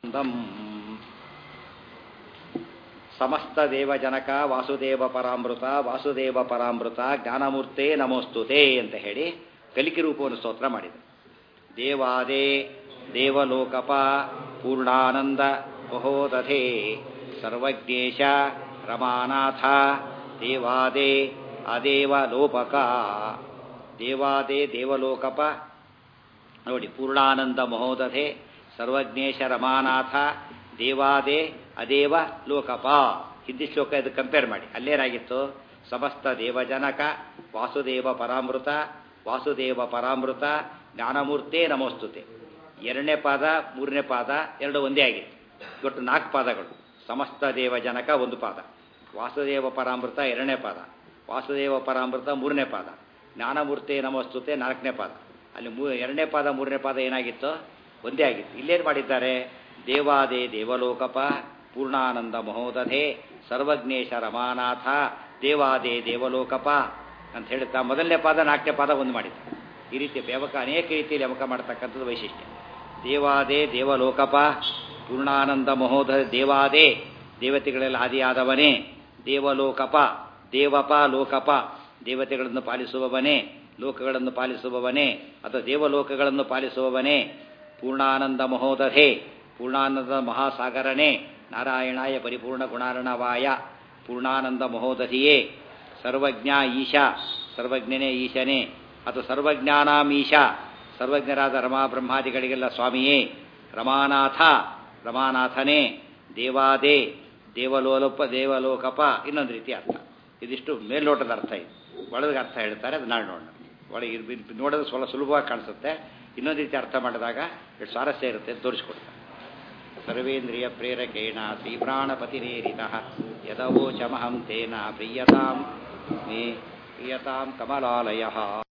ದಂ ಸಮಸ್ತ ದೇವಜನಕ ವಾಸುದೇವ ಪರಾಮೃತ ವಾಸುದೇವ ಪರಾಮೃತ ಜ್ಞಾನಮೂರ್ತೆ ನಮೋಸ್ತುತೆ ಅಂತ ಹೇಳಿ ಕಲಿಕೆ ರೂಪವನ್ನು ಸ್ತೋತ್ರ ಮಾಡಿದೆ ದೇವಾದೇ ದೇವಲೋಕಪ ಪೂರ್ಣಾನಂದ ಮಹೋದಧೆ ಸರ್ವಜ್ಞೇಶ ರಮಾನಾಥ ದೇವಾದೇ ಅದೇವಲೋಪಕ ದೇವಾದೇ ದೇವಲೋಕಪ ನೋಡಿ ಪೂರ್ಣಾನಂದ ಮಹೋದಧೆ ಸರ್ವಜ್ಞೇಶ ರಮಾನಾಥ ದೇವಾದೇ ಅದೇವ ಲೋಕಪ ಹಿಂದಿ ಶ್ಲೋಕ ಇದು ಕಂಪೇರ್ ಮಾಡಿ ಅಲ್ಲೇನಾಗಿತ್ತು ಸಮಸ್ತ ದೇವಜನಕ ವಾಸುದೇವ ಪರಾಮೃತ ವಾಸುದೇವ ಪರಾಮೃತ ಜ್ಞಾನಮೂರ್ತೆ ನಮೋಸ್ತುತೆ ಎರಡನೇ ಪಾದ ಮೂರನೇ ಪಾದ ಎರಡು ಒಂದೇ ಆಗಿತ್ತು ಒಟ್ಟು ನಾಲ್ಕು ಪಾದಗಳು ಸಮಸ್ತ ದೇವಜನಕ ಒಂದು ಪಾದ ವಾಸುದೇವ ಪರಾಮೃತ ಎರಡನೇ ಪಾದ ವಾಸುದೇವ ಪರಾಮೃತ ಮೂರನೇ ಪಾದ ಜ್ಞಾನಮೂರ್ತಿ ನಮೋಸ್ತುತೆ ನಾಲ್ಕನೇ ಪಾದ ಅಲ್ಲಿ ಮೂ ಎರಡನೇ ಪಾದ ಮೂರನೇ ಪಾದ ಏನಾಗಿತ್ತು ಒಂದೇ ಆಗಿತ್ತು ಇಲ್ಲೇನು ಮಾಡಿದ್ದಾರೆ ದೇವಾದೇ ದೇವಲೋಕಪ ಪೂರ್ಣಾನಂದ ಮಹೋದಧೆ ಸರ್ವಜ್ಞೇಶ ರಮಾನಾಥ ದೇವಾದೇ ದೇವಲೋಕಪ ಅಂತ ಹೇಳುತ್ತಾ ಮೊದಲನೇ ಪಾದ ನಾಲ್ಕನೇ ಪಾದ ಒಂದು ಮಾಡಿದ್ದಾರೆ ಈ ರೀತಿ ವ್ಯವಕ ಅನೇಕ ರೀತಿಯಲ್ಲಿ ವ್ಯವಕ ಮಾಡ್ತಕ್ಕಂಥದ್ದು ವೈಶಿಷ್ಟ್ಯ ದೇವಾದೇ ದೇವಲೋಕಪ ಪೂರ್ಣಾನಂದ ಮಹೋದ ದೇವಾದೇ ದೇವತೆಗಳೆಲ್ಲ ಆದಿಯಾದವನೇ ದೇವಲೋಕಪ ದೇವಪ ಲೋಕಪ ದೇವತೆಗಳನ್ನು ಪಾಲಿಸುವವನೇ ಲೋಕಗಳನ್ನು ಪಾಲಿಸುವವನೇ ಅಥವಾ ದೇವಲೋಕಗಳನ್ನು ಪಾಲಿಸುವವನೇ ಪೂರ್ಣಾನಂದ ಮಹೋದಧೆ ಪೂರ್ಣಾನಂದ ಮಹಾಸಾಗರನೇ ನಾರಾಯಣಾಯ ಪರಿಪೂರ್ಣ ಗುಣಾರ್ಣವಾಯ ಪೂರ್ಣಾನಂದ ಮಹೋದಧಿಯೇ ಸರ್ವಜ್ಞ ಈಶಾ ಸರ್ವಜ್ಞನೇ ಈಶನೇ ಅಥವಾ ಸರ್ವಜ್ಞಾನಾಂ ಈಶಾ ಸರ್ವಜ್ಞರಾದ ರಮಾ ಬ್ರಹ್ಮಾದಿಗಳಿಗೆಲ್ಲ ಸ್ವಾಮಿಯೇ ರಮಾನಾಥ ರಮಾನಾಥನೇ ದೇವಾದೇ ದೇವಲೋಲಪ ದೇವಲೋಕಪ ಇನ್ನೊಂದು ರೀತಿ ಅರ್ಥ ಇದಿಷ್ಟು ಮೇಲ್ನೋಟದ ಅರ್ಥ ಇದು ಒಳಗೆ ಅರ್ಥ ಹೇಳ್ತಾರೆ ಅದು ನಾಳೆ ನೋಡೋಣ ಒಳಗೆ ನೋಡೋದು ಸ್ವಲ್ಪ ಸುಲಭವಾಗಿ ಕಾಣಿಸುತ್ತೆ ಇನ್ನೊಂದು ರೀತಿ ಅರ್ಥ ಮಾಡಿದಾಗ ಎಷ್ಟು ಸ್ವಾರಸ್ಯ ಇರುತ್ತೆ ಅಂತ ತೋರಿಸ್ಕೊಡ್ತಾರೆ ಸರ್ವೇಂದ್ರಿಯ ಪ್ರೇರಕೇಣ ಶ್ರೀಪ್ರಾಣಪತಿರೇರಿತ ಯದವೋಚಮಹಂ ತೇನ ಪ್ರಿಯತಾಂ ಮೇ ಪ್ರಿಯತಾಂ ಕಮಲಾಲಯ